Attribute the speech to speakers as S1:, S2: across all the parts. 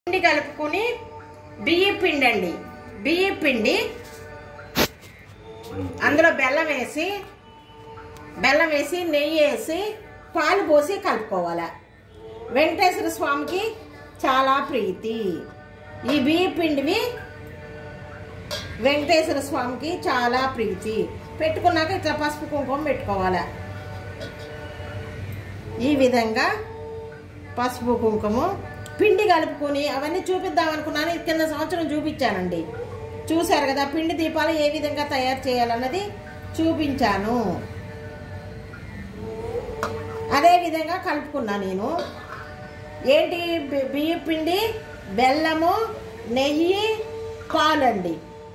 S1: పిండి కలుపుకొని బియ్య పిండి అండి బియ్య పిండి అందులో బెల్లం వేసి బెల్లం వేసి నెయ్యి వేసి పాలు పోసి కలుపుకోవాలి వెంకటేశ్వర స్వామికి చాలా ప్రీతి ఈ బియ్య పిండివి వెంకటేశ్వర స్వామికి చాలా ప్రీతి పెట్టుకున్నాక ఇట్లా పసుపు కుంకుమ పెట్టుకోవాలి ఈ విధంగా పసుపు కుంకుమ పిండి కలుపుకొని అవన్నీ చూపిద్దాం అనుకున్నాను ఇది కింద సంవత్సరం చూపించానండి చూశారు కదా పిండి దీపాలు ఏ విధంగా తయారు చేయాలన్నది చూపించాను అదే విధంగా కలుపుకున్నా నేను ఏంటి బి- బియ్య పిండి బెల్లము నెయ్యి పాలండి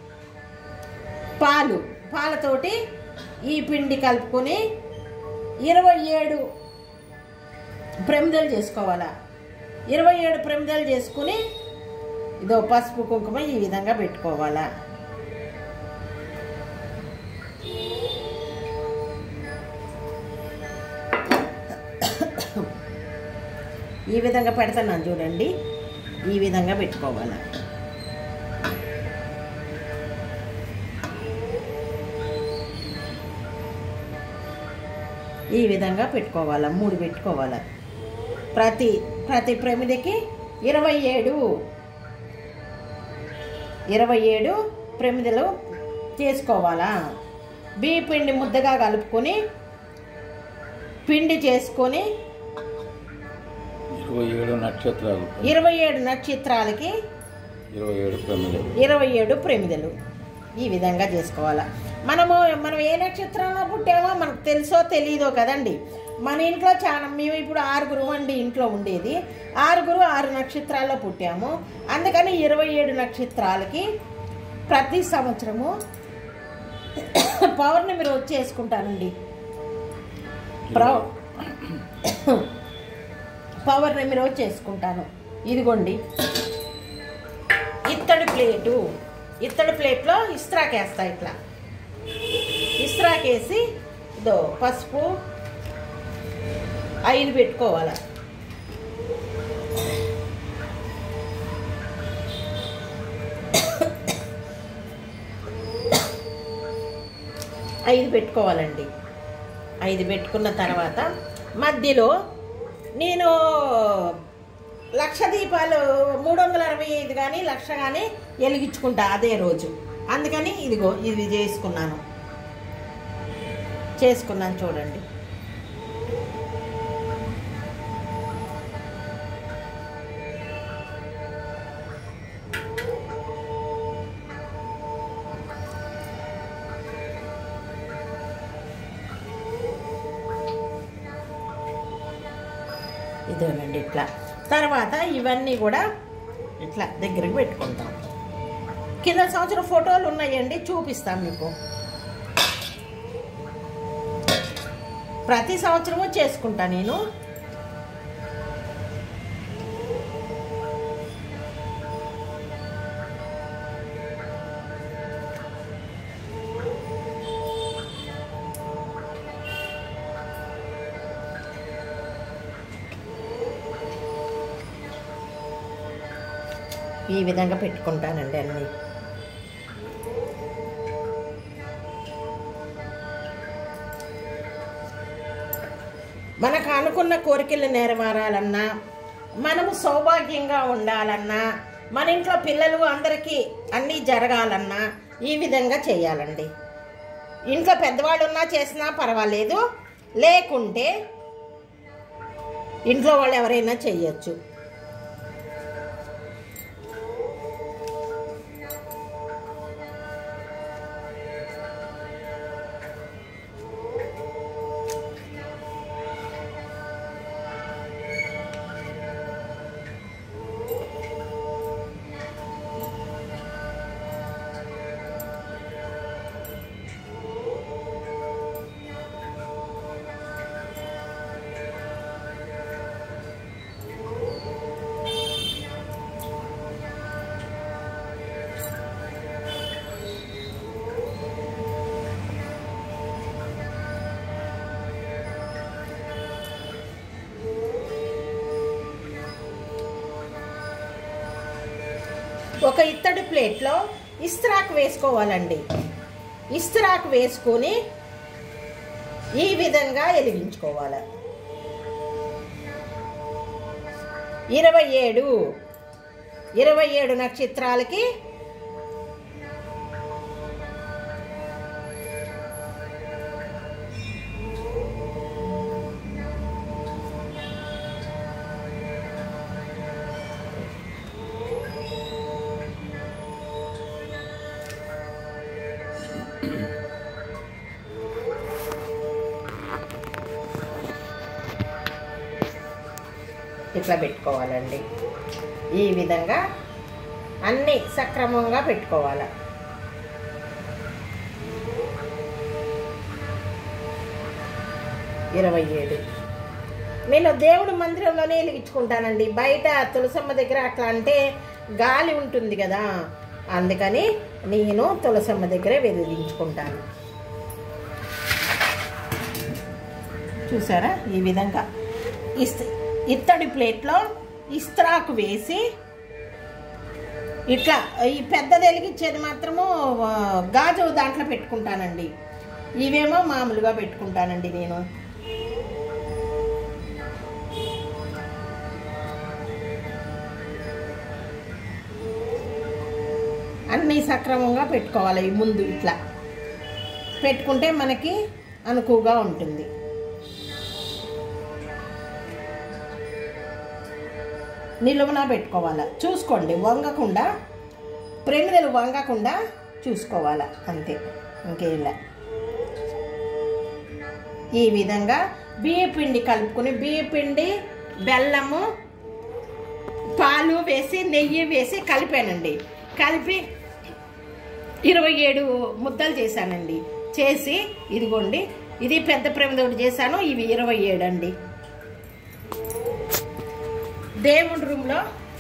S1: పాలు పాలతోటి ఈ పిండి కలుపుకొని ఇరవై ఏడు ప్రమిదలు చేసుకోవాలా ఇరవై ఏడు ప్రమిదలు చేసుకుని ఇదో పసుపు కుంకుమ ఈ విధంగా పెట్టుకోవాలా ఈ విధంగా పెడతాను చూడండి ఈ విధంగా పెట్టుకోవాలా ఈ విధంగా పెట్టుకోవాలా మూడు పెట్టుకోవాలా ప్రతి ప్రతి ప్రమిదకి ఇరవై ఏడు ఇరవై ఏడు ప్రమిదలు చేసుకోవాలా బియ్య పిండి ముద్దగా కలుపుకొని పిండి చేసుకొని
S2: ఇరవై ఏడు నక్షత్రాలు
S1: ఇరవై ఏడు నక్షత్రాలకి
S2: ఇరవై ఏడు ప్రమిదలు
S1: ఇరవై ఏడు ప్రమిదలు ఈ విధంగా చేసుకోవాలా మనము మనం ఏ నక్షత్రంలో పుట్టామో మనకు తెలుసో తెలియదో కదండి మన ఇంట్లో చాలా మేము ఇప్పుడు ఆరుగురు అండి ఇంట్లో ఉండేది ఆరుగురు ఆరు నక్షత్రాల్లో పుట్టాము అందుకని ఇరవై ఏడు నక్షత్రాలకి ప్రతి సంవత్సరము పౌర్ణమి రోజు చేసుకుంటానండి ప్రౌ పౌర్ణమి రోజు చేసుకుంటాను ఇదిగోండి ఇత్తడి ప్లేటు ఇత్తడి ప్లేట్లో ఇస్త్రాకేస్తా ఇట్లా ఇస్త్రాకేసి ఇదో పసుపు ఐదు పెట్టుకోవాలి ఐదు పెట్టుకోవాలండి ఐదు పెట్టుకున్న తర్వాత మధ్యలో నేను లక్ష దీపాలు మూడు వందల అరవై ఐదు కానీ లక్ష కానీ వెలిగించుకుంటా అదే రోజు అందుకని ఇదిగో ఇది చేసుకున్నాను చేసుకున్నాను చూడండి ఇదేనండి ఇట్లా తర్వాత ఇవన్నీ కూడా ఇట్లా దగ్గరికి పెట్టుకుంటాం కింద సంవత్సరం ఫోటోలు ఉన్నాయండి చూపిస్తాం మీకు ప్రతి సంవత్సరము చేసుకుంటా నేను ఈ విధంగా పెట్టుకుంటానండి అన్నీ మనకు అనుకున్న కోరికలు నెరవేరాలన్నా మనము సౌభాగ్యంగా ఉండాలన్నా మన ఇంట్లో పిల్లలు అందరికీ అన్నీ జరగాలన్నా ఈ విధంగా చేయాలండి ఇంట్లో పెద్దవాళ్ళు ఉన్నా చేసినా పర్వాలేదు లేకుంటే ఇంట్లో వాళ్ళు ఎవరైనా చెయ్యొచ్చు ఒక ఇత్తడి ప్లేట్లో ఇస్త్రాకు వేసుకోవాలండి ఇస్త్రాకు వేసుకొని ఈ విధంగా వెలిగించుకోవాలి ఇరవై ఏడు ఇరవై ఏడు నక్షత్రాలకి ఇట్లా పెట్టుకోవాలండి ఈ విధంగా అన్నీ సక్రమంగా పెట్టుకోవాలి ఇరవై ఏడు నేను దేవుడు మందిరంలోనే వెలిగించుకుంటానండి బయట తులసమ్మ దగ్గర అట్లా అంటే గాలి ఉంటుంది కదా అందుకని నేను తులసమ్మ దగ్గరే వెలిగించుకుంటాను చూసారా ఈ విధంగా ఇస్త ఇత్తడి ప్లేట్లో ఇస్త్రాకు వేసి ఇట్లా ఈ పెద్దది వెలిగించేది మాత్రము ఆ, గాజు దాంట్లో పెట్టుకుంటానండి ఇవేమో మామూలుగా పెట్టుకుంటానండి నేను అన్నీ సక్రమంగా పెట్టుకోవాలి ఈ ముందు ఇట్లా పెట్టుకుంటే మనకి అనుకువగా ఉంటుంది నిలువున పెట్టుకోవాలి చూసుకోండి వంగకుండా ప్రేమిదలు వంగకుండా చూసుకోవాలి అంతే ఇంకేలా ఈ విధంగా బియ్య పిండి కలుపుకొని బియ్య పిండి బెల్లము పాలు వేసి నెయ్యి వేసి కలిపానండి కలిపి ఇరవై ఏడు ముద్దలు చేశానండి చేసి ఇదిగోండి ఇది పెద్ద ప్రేమదోటి చేశాను ఇవి ఇరవై ఏడు అండి దేవుడి రూమ్లో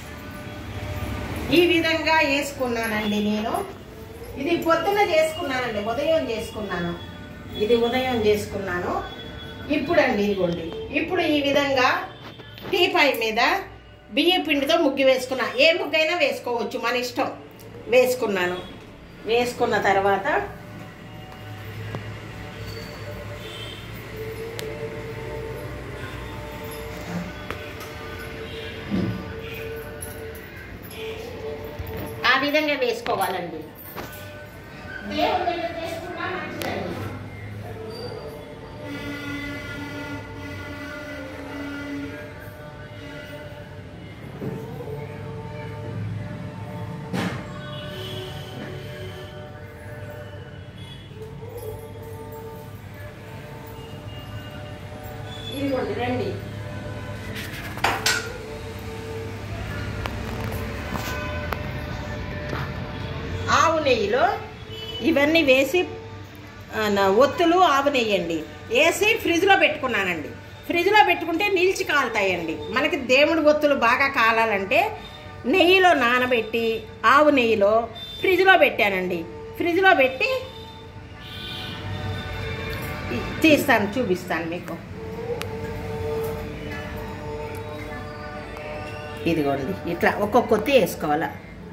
S1: ఈ విధంగా వేసుకున్నానండి నేను ఇది పొద్దున చేసుకున్నానండి ఉదయం చేసుకున్నాను ఇది ఉదయం చేసుకున్నాను ఇప్పుడు అండి ఇదిగోండి ఇప్పుడు ఈ విధంగా టీపాయ్ మీద బియ్య పిండితో ముగ్గు వేసుకున్నా ఏ ముగ్గైనా వేసుకోవచ్చు మన ఇష్టం వేసుకున్నాను వేసుకున్న తర్వాత ఆ విధంగా వేసుకోవాలండి దేవుడి దగ్గర చేసుకున్నా మంచిదండి ఇదిగోండి రండి ఆవు నెయ్యిలో ఇవన్నీ వేసి ఆ, నా ఒత్తులు ఆవు నెయ్యి అండి వేసి ఫ్రిడ్జ్లో పెట్టుకున్నానండి ఫ్రిడ్జ్లో పెట్టుకుంటే నిలిచి కాలుతాయండి మనకి దేవుడి ఒత్తులు బాగా కాలాలంటే నెయ్యిలో నానబెట్టి ఆవు నెయ్యిలో ఫ్రిడ్జ్లో పెట్టానండి ఫ్రిడ్జ్లో పెట్టి ఈ- తీస్తాను చూపిస్తాను మీకు ఇదిగోండి ఇట్లా ఒక్కొక్క కొత్తి వేసుకోవాలా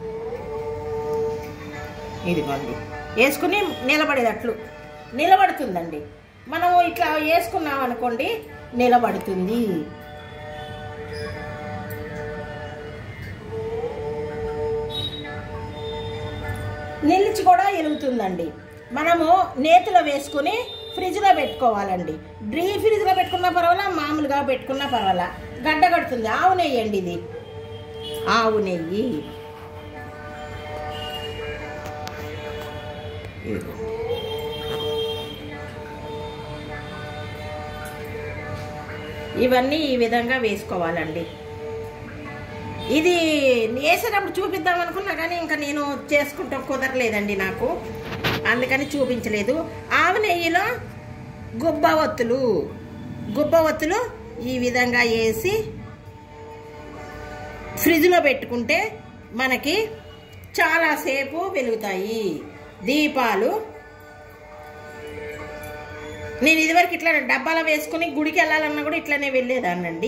S1: ఇదిగోండి వేసుకుని నిలబడేటట్లు నిలబడుతుందండి మనము ఇట్లా వేసుకున్నాం అనుకోండి నిలబడుతుంది నిలిచి కూడా ఎలుగుతుందండి మనము నేతిలో వేసుకుని ఫ్రిడ్జ్లో పెట్టుకోవాలండి డ్రీ ఫ్రిడ్జ్లో పెట్టుకున్నా పర్వాలా మామూలుగా పెట్టుకున్నా పర్వాలా గడ్డ కడుతుంది ఆవు నెయ్యి అండి ఇది ఆవు నెయ్యి ఇదిగో. ఇవన్నీ ఈ విధంగా వేసుకోవాలండి ఇది వేసేటప్పుడు చూపిద్దాం అనుకున్నా కానీ ఇంకా నేను చేసుకుంటాం కుదరలేదండి నాకు అందుకని చూపించలేదు ఆవు నెయ్యిలో గుబ్బ ఒత్తులు గుబ్బ ఒత్తులు ఈ విధంగా వేసి ఫ్రిడ్జ్లో పెట్టుకుంటే మనకి చాలాసేపు వెలుగుతాయి దీపాలు నేను ఇదివరకు ఇట్లా డబ్బాలో వేసుకుని గుడికి వెళ్ళాలన్నా కూడా ఇట్లానే వెళ్ళేదాన్నండి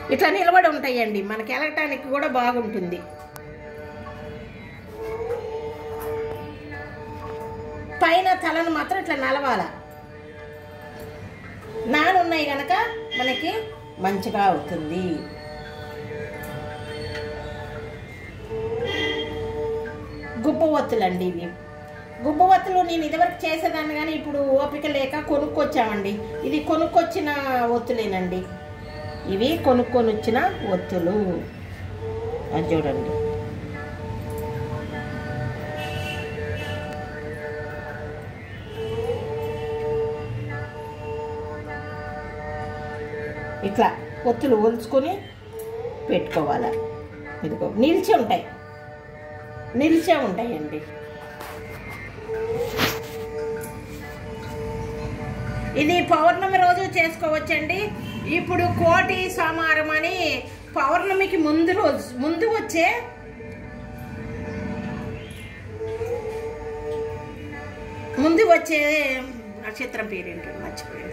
S1: ఇట్లా నిలబడి ఉంటాయండి మనకి వెళ్ళటానికి కూడా బాగుంటుంది పైన తలను మాత్రం ఇట్లా నలవాల నానున్నాయి కనుక మనకి మంచిగా అవుతుంది గుబ్బవత్తులండి ఇవి గుబ్బవత్తులు నేను ఇదివరకు చేసేదాన్ని కానీ ఇప్పుడు ఓపిక లేక కొనుక్కొచ్చామండి ఇది కొనుక్కొచ్చిన ఒత్తులేనండి ఇవి కొనుక్కొని వచ్చిన ఒత్తులు అది చూడండి ఇట్లా ఒత్తులు ఒలుచుకొని పెట్టుకోవాలి ఇదిగో నిలిచి ఉంటాయి నిలిచే ఉంటాయండి ఇది పౌర్ణమి రోజు చేసుకోవచ్చండి ఇప్పుడు కోటి సమారం అని పౌర్ణమికి ముందు రోజు ముందు వచ్చే ముందు వచ్చే నక్షత్రం పేరు ఏంటో మర్చిపోయాను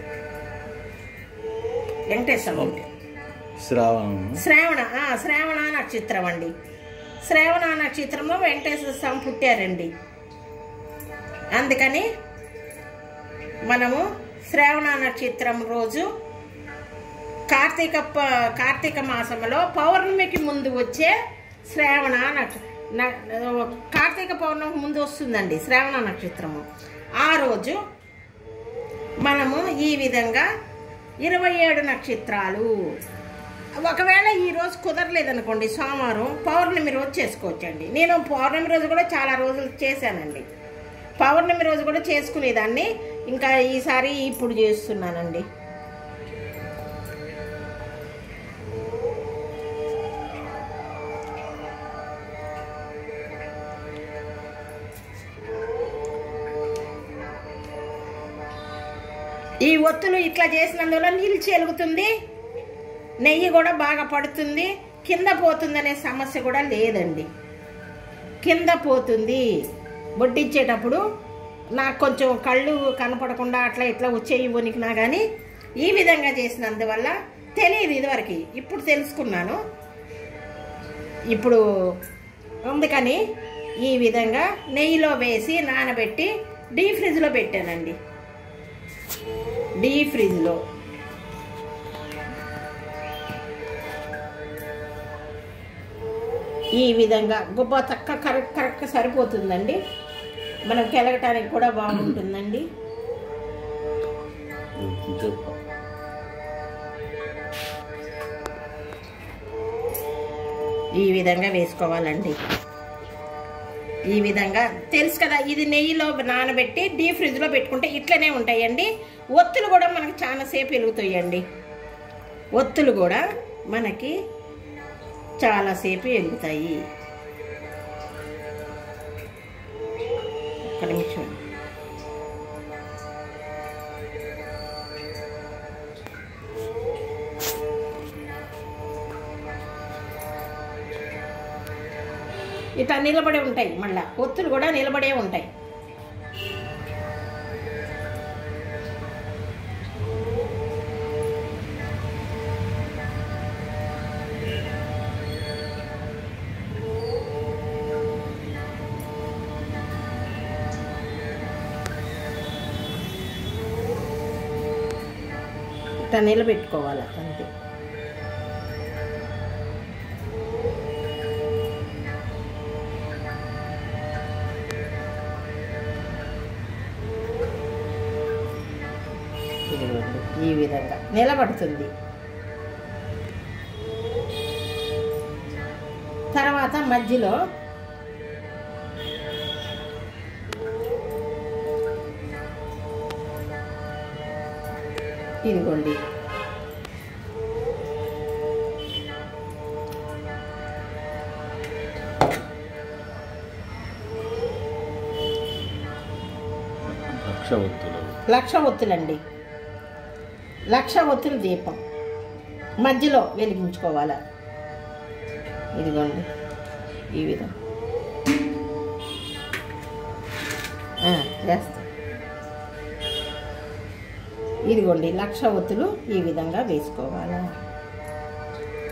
S1: వెంకటేశ్వర స్వామి.
S2: శ్రావణం
S1: శ్రావణ ఆ, శ్రావణ నక్షత్రం అండి శ్రావణ నక్షత్రంలో వెంకటేశ్వర స్వామి పుట్టారండి అందుకని మనము శ్రావణ నక్షత్రం రోజు కార్తీక ప- కార్తీక మాసంలో పౌర్ణమికి ముందు వచ్చే శ్రావణ నక్ష న- కార్తీక పౌర్ణమికి ముందు వస్తుందండి శ్రావణ నక్షత్రము ఆ రోజు మనము ఈ విధంగా ఇరవై ఏడు నక్షత్రాలు ఒకవేళ ఈ రోజు కుదరలేదనుకోండి సోమవారం పౌర్ణమి రోజు చేసుకోవచ్చండి నేను పౌర్ణమి రోజు కూడా చాలా రోజులు చేశానండి పౌర్ణమి రోజు కూడా చేసుకునేదాన్ని ఇంకా ఈసారి ఇప్పుడు చేస్తున్నానండి ఈ ఒత్తులు ఇట్లా చేసినందువల్ల నిలిచి వెలుగుతుంది నెయ్యి కూడా బాగా పడుతుంది కింద పోతుందనే సమస్య కూడా లేదండి కింద పోతుంది వడ్డించేటప్పుడు నాకు కొంచెం కళ్ళు కనపడకుండా అట్లా ఇట్లా వచ్చేయి వణికినా కానీ ఈ విధంగా చేసినందువల్ల తెలియదు ఇదివరకు ఇప్పుడు తెలుసుకున్నాను ఇప్పుడు అందుకని ఈ విధంగా నెయ్యిలో వేసి నానబెట్టి డీ ఫ్రిడ్జ్లో పెట్టానండి డీ ఫ్రిడ్జ్లో ఈ విధంగా గుబ్బ తక్క కరెక్ట్ కరెక్ట్ సరిపోతుందండి మనం కెలగటానికి కూడా బాగుంటుందండి
S2: చెప్పు
S1: ఈ విధంగా వేసుకోవాలండి ఈ విధంగా తెలుసు కదా ఇది నెయ్యిలో నానబెట్టి డీ ఫ్రిడ్జ్లో పెట్టుకుంటే ఇట్లనే ఉంటాయండి ఒత్తులు కూడా మనకి చాలా సేపు వెలుగుతాయండి ఒత్తులు కూడా మనకి చాలాసేపు వెలుగుతాయి ఒక్క నిమిషం ఇట్లా నిలబడే ఉంటాయి మళ్ళా ఒత్తులు కూడా నిలబడే ఉంటాయి ఇట్లా నిలబెట్టుకోవాలి అంతే ఇదిగోండి, ఈ విధంగా నిలబడుతుంది తర్వాత మధ్యలో ఇదిగోండి
S2: లక్ష ఒత్తులు
S1: లక్ష ఒత్తులండి లక్ష ఒత్తుల దీపం మధ్యలో వెలిగించుకోవాలి ఇదిగోండి ఈ విధంగా ఆ, వేస్తా ఇదిగోండి లక్ష ఒత్తులు ఈ విధంగా వేసుకోవాలి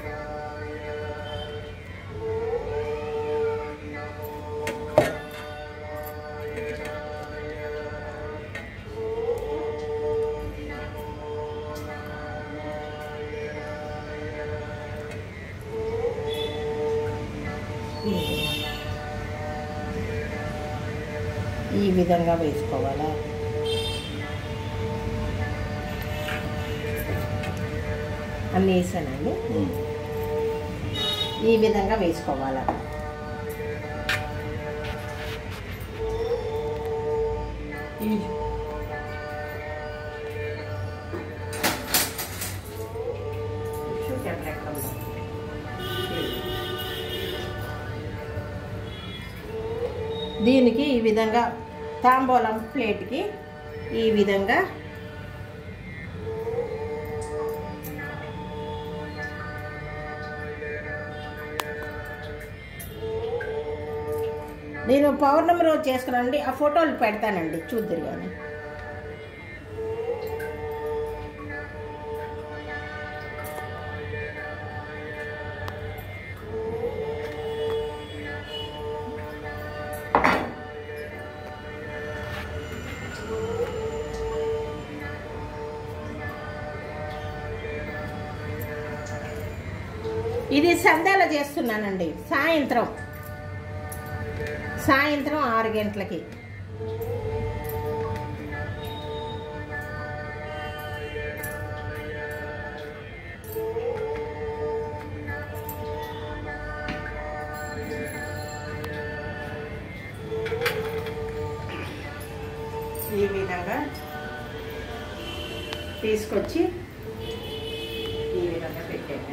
S1: ఈ విధంగా వేసుకోవాలా అన్నీ వేసానండి
S2: ఉమ్.
S1: ఈ విధంగా వేసుకోవాలా ఈ- టిష్యూ పేపర్ ఎక్కడ ఉందో? దీనికి ఈ విధంగా తాంబూలం ప్లేట్కి ఈ విధంగా నేను పౌర్ణమి రోజు చేసుకున్నానండి ఆ ఫోటోలు పెడతానండి చూద్దరు కానీ ఇది సంధ్యాల చేస్తున్నానండి సాయంత్రం సాయంత్రం ఆరు గంటలకి ఈ విధంగా తీసుకొచ్చి ఈ విధంగా పెట్టేయండి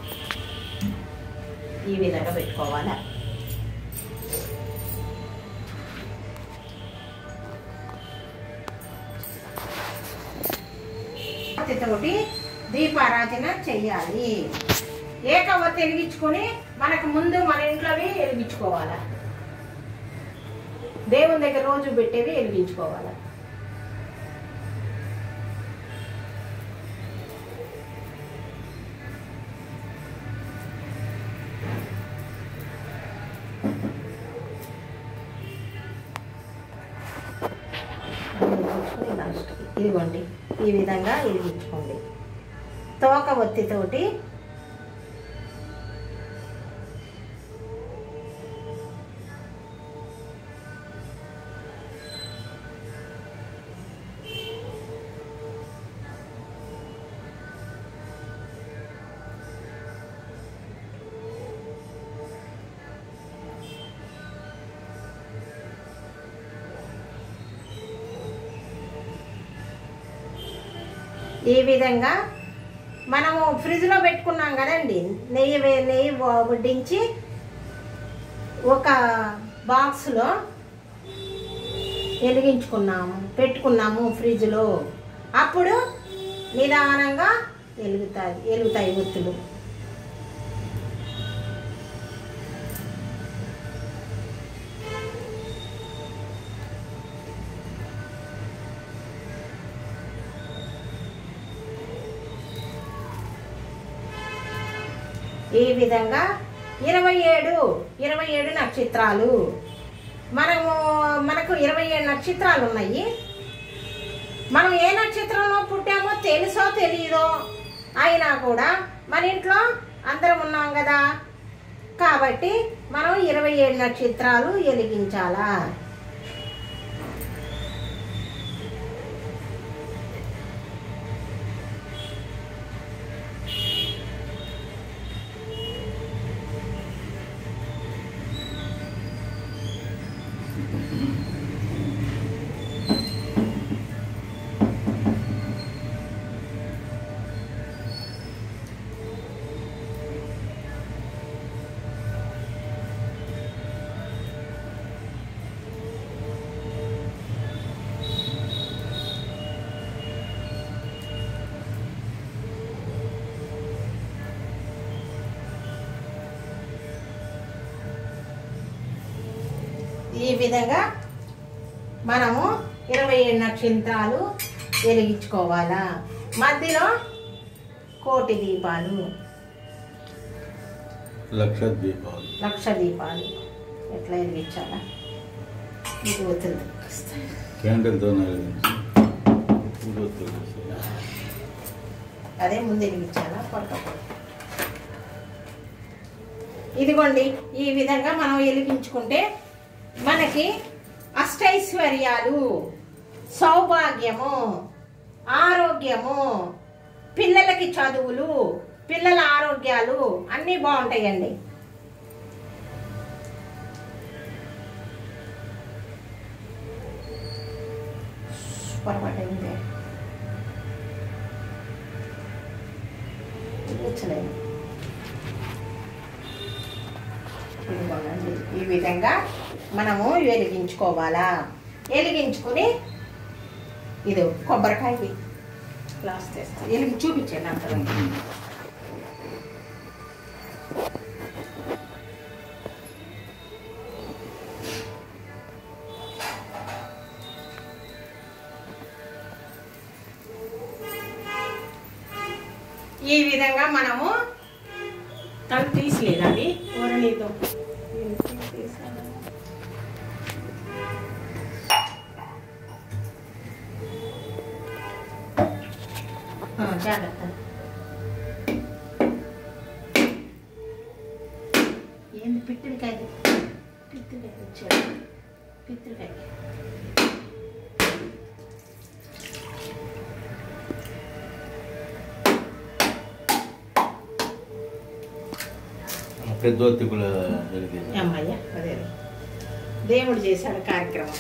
S1: ఈ విధంగా పెట్టుకోవాలా తోటి దీపారాధన చెయ్యాలి ఏకవ వెలిగించుకొని మనకు ముందు మన ఇంట్లోవి వెలిగించుకోవాలి దేవుని దగ్గర రోజు పెట్టేవి వెలిగించుకోవాలి వెలిగించుకొని లాస్ట్కి ఇదిగోండి ఈ విధంగా వెలిగించుకోండి తోక ఒత్తితోటి ఈ విధంగా మనము ఫ్రిడ్జ్లో పెట్టుకున్నాం కదండి నెయ్యి వే- నెయ్యి వ- వడ్డించి ఒక బాక్స్లో వెలిగించుకున్నాము పెట్టుకున్నాము ఫ్రిడ్జ్లో అప్పుడు నిదానంగా వెలుగుతాయి వెలుగుతాయి ఒత్తులు ఈ విధంగా ఇరవై ఏడు ఇరవై ఏడు నక్షత్రాలు మనము మనకు ఇరవై ఏడు నక్షత్రాలు ఉన్నాయి మనం ఏ నక్షత్రంలో పుట్టామో తెలుసో తెలియదో అయినా కూడా మన ఇంట్లో అందరం ఉన్నాం కదా కాబట్టి మనం ఇరవై ఏడు నక్షత్రాలు వెలిగించాలా ఈ విధంగా మనము ఇరవై ఏడు నక్షత్రాలు వెలిగించుకోవాలా మధ్యలో కోటి దీపాలు
S2: లక్ష దీపాలు
S1: లక్ష దీపాలు ఎట్లా వెలిగించాలా ఇది అవుతుంది
S2: క్యాండిల్తో వెలిగించి ఊరొత్తులు వేసి.
S1: అదే ముందు వెలిగించాలా పొరక ఇదిగోండి ఈ విధంగా మనం వెలిగించుకుంటే మనకి అష్ట అష్టైశ్వర్యాలు సౌభాగ్యము ఆరోగ్యము పిల్లలకి చదువులు పిల్లల ఆరోగ్యాలు అన్నీ బాగుంటాయండి పొరపాటు అయిందే వచ్చలేదు ఇదిగోనండి. ఈ విధంగా మనము వెలిగించుకోవాలా వెలిగించుకుని ఇది కొబ్బరికాయ గ్లాస్ తెస్తా వెలిగి చూపించండి అంత ఈ విధంగా మనము తను తీసలేదండి ఊరనీతో జాగ్రత్త ఏంది పిత్తుడికాయ పిత్తుడికాయ వచ్చాడు పిత్తుడికాయ
S2: పెద్ద ఒత్తి కూడా జరిగింది
S1: అమ్మయ్య అదే దేవుడు చేశాడు కార్యక్రమం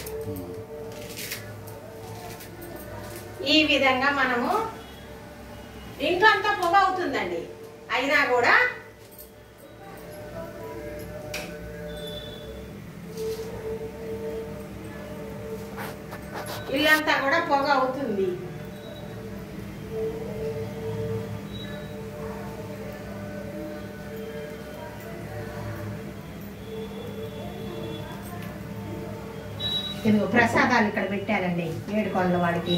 S1: ఈ విధంగా మనము ఇంట్లో అంతా పొగ అవుతుందండి అయినా కూడా ఇల్లంతా కూడా పొగ అవుతుంది ఇదిగో ప్రసాదాలు ఇక్కడ పెట్టారండి ఏడుకొండల వాడికి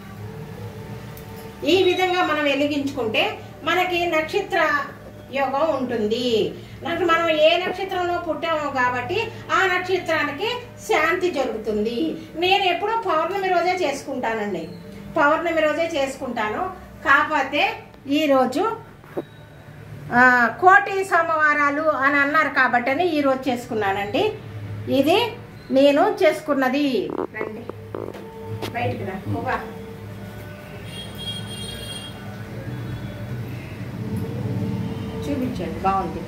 S1: ఈ విధంగా మనం వెలిగించుకుంటే మనకి నక్షత్ర యోగం ఉంటుంది నాకు మనం ఏ నక్షత్రంలో పుట్టామో కాబట్టి ఆ నక్షత్రానికి శాంతి జరుగుతుంది నేను ఎప్పుడూ పౌర్ణమి రోజే చేసుకుంటానండి పౌర్ణమి రోజే చేసుకుంటాను కాకపోతే ఈరోజు ఆ, కోటి సోమవారాలు అని అన్నారు కాబట్టి ఈ రోజు చేసుకున్నానండి ఇది నేను చేసుకున్నది రండి బయటికి రా పోగా. చూపించండి బాగుంది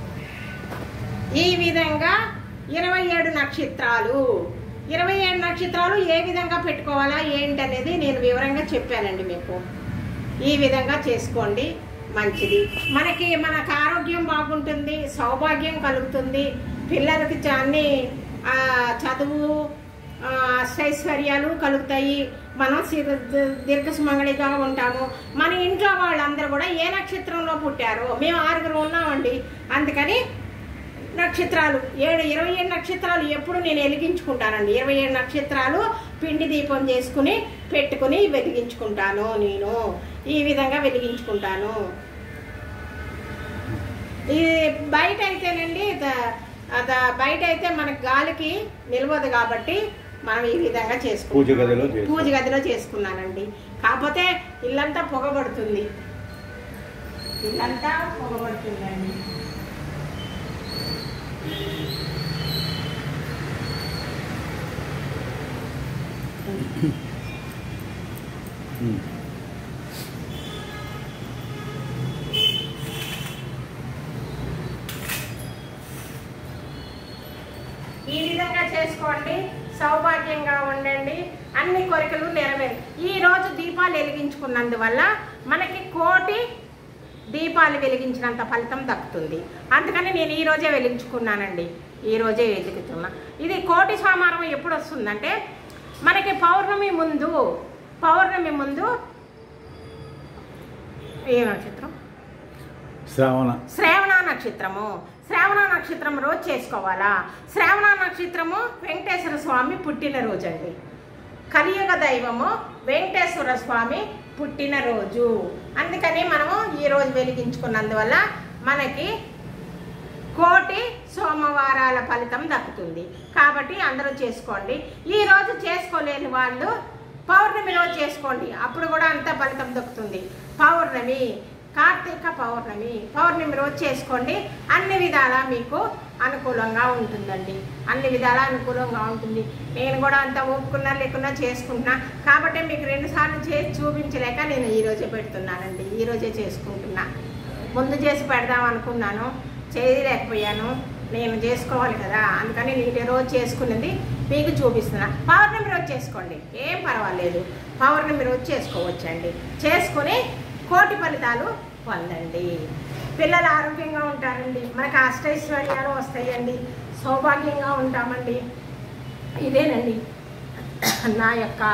S1: ఈ విధంగా ఇరవై ఏడు నక్షత్రాలు ఇరవై ఏడు నక్షత్రాలు ఏ విధంగా పెట్టుకోవాలా ఏంటి అనేది నేను వివరంగా చెప్పానండి మీకు ఈ విధంగా చేసుకోండి మంచిది మనకి మనకు ఆరోగ్యం బాగుంటుంది సౌభాగ్యం కలుగుతుంది పిల్లలకి చ- అన్ని ఆ, చదువు ఆ, అష్టైశ్వర్యాలు కలుగుతాయి మనం సి- ది- దీర్ఘసుమంగళిగా ఉంటాము మన ఇంట్లో వాళ్ళందరూ కూడా ఏ నక్షత్రంలో పుట్టారో మేము ఆరుగురు ఉన్నామండి అందుకని నక్షత్రాలు ఏడు ఇరవై ఏడు నక్షత్రాలు ఎప్పుడు నేను వెలిగించుకుంటానండి ఇరవై ఏడు నక్షత్రాలు పిండి దీపం చేసుకుని పెట్టుకుని వెలిగించుకుంటాను నేను ఈ విధంగా వెలిగించుకుంటాను ఇది బయట అయితేనండి ద- అద- బయట అయితే మనకి గాలికి నిలవదు కాబట్టి మనం ఈ విధంగా చేసుకుంటాం
S2: పూజ గదిలో చేస్తాం.
S1: పూజ గదిలో చేసుకున్నానండి కాకపోతే ఇల్లంతా పొగబడుతుంది ఇల్లంతా పొగబడుతుందండి
S2: ఉమ్.
S1: ఈ విధంగా చేసుకోండి సౌభాగ్యంగా ఉండండి అన్ని కోరికలు నెరవేరు ఈ రోజు దీపాలు వెలిగించుకున్నందువల్ల మనకి కోటి దీపాలు వెలిగించినంత ఫలితం దక్కుతుంది అందుకని నేను ఈ రోజే వెలిగించుకున్నానండి ఈ రోజే వెలుగుతున్నా ఇది కోటి సోమవారం ఎప్పుడు వస్తుందంటే మనకి పౌర్ణమి ముందు పౌర్ణమి ముందు ఏ నక్షత్రం
S2: శ్రావణ
S1: శ్రావణ నక్షత్రము శ్రావణ నక్షత్రం రోజు చేసుకోవాలా శ్రావణ నక్షత్రము వెంకటేశ్వర స్వామి పుట్టినరోజు అండి కలియుగ దైవము వెంకటేశ్వర స్వామి పుట్టినరోజు అందుకని మనము ఈ రోజు వెలిగించుకున్నందువల్ల మనకి కోటి సోమవారాల ఫలితం దక్కుతుంది కాబట్టి అందరూ చేసుకోండి ఈ రోజు చేసుకోలేని వాళ్ళు పౌర్ణమి రోజు చేసుకోండి అప్పుడు కూడా అంత ఫలితం దక్కుతుంది పౌర్ణమి కార్తీక పౌర్ణమి పౌర్ణమి రోజు చేసుకోండి అన్ని విధాలా మీకు అనుకూలంగా ఉంటుందండి అన్ని విధాలా అనుకూలంగా ఉంటుంది నేను కూడా అంత ఒప్పుకున్నా లేకున్నా చేసుకుంటున్నా కాబట్టి మీకు రెండుసార్లు చేసి చూపించలేక నేను ఈరోజే పెడుతున్నానండి ఈరోజే చేసుకుంటున్నా ముందు చేసి పెడదాం అనుకున్నాను చేయలేకపోయాను నేను చేసుకోవాలి కదా అందుకని నేను ఈ రోజు చేసుకున్నది మీకు చూపిస్తున్నా పౌర్ణమి రోజు చేసుకోండి ఏం పర్వాలేదు పౌర్ణమి రోజు చేసుకోవచ్చండి చేసుకొని కోటి ఫలితాలు పొందండి పిల్లలు ఆరోగ్యంగా ఉంటారండి మనకు అష్టైశ్వర్యాలు వస్తాయండి సౌభాగ్యంగా ఉంటామండి ఇదేనండి నా యొక్క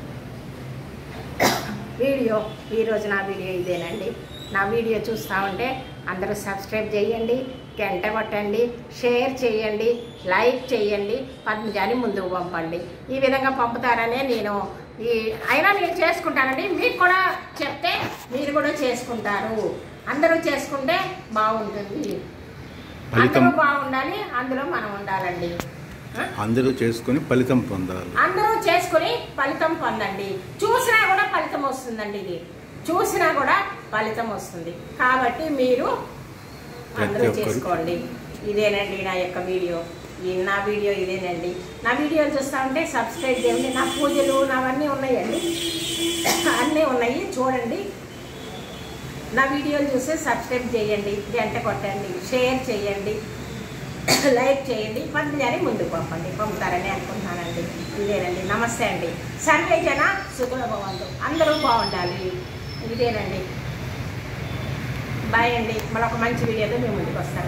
S1: వీడియో ఈరోజు నా వీడియో ఇదేనండి నా వీడియో చూస్తూ ఉంటే అందరూ సబ్స్క్రైబ్ చేయండి గంట కొట్టండి షేర్ చేయండి లైక్ చేయండి పద్మజాని ముందుకు పంపండి ఈ విధంగా పంపుతారనే నేను ఈ అయినా నేను చేసుకుంటానండి మీకు కూడా చెప్తే మీరు కూడా చేసుకుంటారు అందరూ చేసుకుంటే బాగుంటుంది
S2: ఫలితం
S1: అందరూ బాగుండాలి అందులో మనం ఉండాలండి ఆ?
S2: అందరూ చేసుకొని ఫలితం పొందాలి
S1: అందరూ చేసుకుని ఫలితం పొందండి చూసినా కూడా ఫలితం వస్తుందండి ఇది చూసినా కూడా ఫలితం వస్తుంది కాబట్టి మీరు
S2: ప్రతి
S1: అందరూ
S2: ఒక్కరు.
S1: చేసుకోండి ఇదేనండి నా యొక్క వీడియో ఈ నా వీడియో ఇదేనండి నా వీడియో చూస్తా ఉంటే సబ్స్క్రైబ్ చేయండి నా పూజలు నావన్నీ ఉన్నాయండి అన్నీ ఉన్నాయి చూడండి నా వీడియోలు చూస్తే సబ్స్క్రైబ్ చేయండి గంట కొట్టండి షేర్ చేయండి లైక్ చేయండి పద్మజాని ముందుకు పంపండి పంపుతారని అనుకుంటున్నానండి ఇదేనండి నమస్తే అండి సర్వే జన సుఖభవంతు అందరూ బాగుండాలి ఇదేనండి బాయ్ అండి మరొక మంచి వీడియోతో మేము ముందుకు వస్తాను